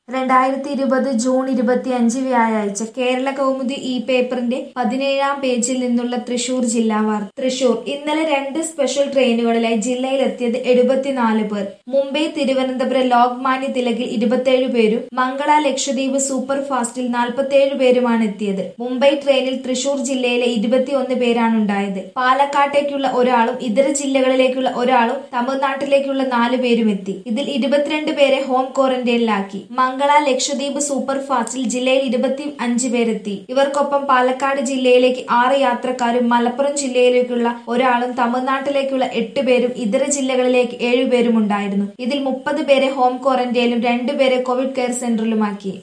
രണ്ടായിരത്തി ഇരുപത് ജൂൺ ഇരുപത്തിയഞ്ച് വ്യാഴാഴ്ച കേരള കൗമുദി ഇ പേപ്പറിന്റെ പതിനേഴാം പേജിൽ നിന്നുള്ള തൃശൂർ ജില്ലാ വാർത്ത തൃശൂർ ഇന്നലെ രണ്ട് സ്പെഷ്യൽ ട്രെയിനുകളിലായി ജില്ലയിലെത്തിയത് എഴുപത്തിനാല് പേർ മുംബൈ തിരുവനന്തപുരം ലോക്മാന്യ തിലകിൽ ഇരുപത്തിയേഴ് പേരും മംഗള ലക്ഷദ്വീപ് സൂപ്പർ ഫാസ്റ്റിൽ നാൽപ്പത്തിയേഴ് പേരുമാണ് എത്തിയത് മുംബൈ ട്രെയിനിൽ തൃശൂർ ജില്ലയിലെ ഇരുപത്തിയൊന്ന് പേരാണ് ഉണ്ടായത് പാലക്കാട്ടേക്കുള്ള ഒരാളും ഇതര ജില്ലകളിലേക്കുള്ള ഒരാളും തമിഴ്നാട്ടിലേക്കുള്ള നാല് പേരും എത്തി ഇതിൽ ഇരുപത്തിരണ്ട് പേരെ ഹോം ക്വാറന്റൈനിലാക്കി മംഗള ലക്ഷദ്വീപ് സൂപ്പർ ഫാസ്റ്റിൽ ജില്ലയിൽ ഇരുപത്തി അഞ്ച് പേരെത്തി ഇവർക്കൊപ്പം പാലക്കാട് ജില്ലയിലേക്ക് ആറ് യാത്രക്കാരും മലപ്പുറം ജില്ലയിലേക്കുള്ള ഒരാളും തമിഴ്നാട്ടിലേക്കുള്ള എട്ട് പേരും ഇതര ജില്ലകളിലേക്ക് ഏഴുപേരും ഉണ്ടായിരുന്നു ഇതിൽ മുപ്പത് പേരെ ഹോം ക്വാറന്റൈനിലും രണ്ടുപേരെ കോവിഡ് കെയർ സെന്ററിലുമാക്കി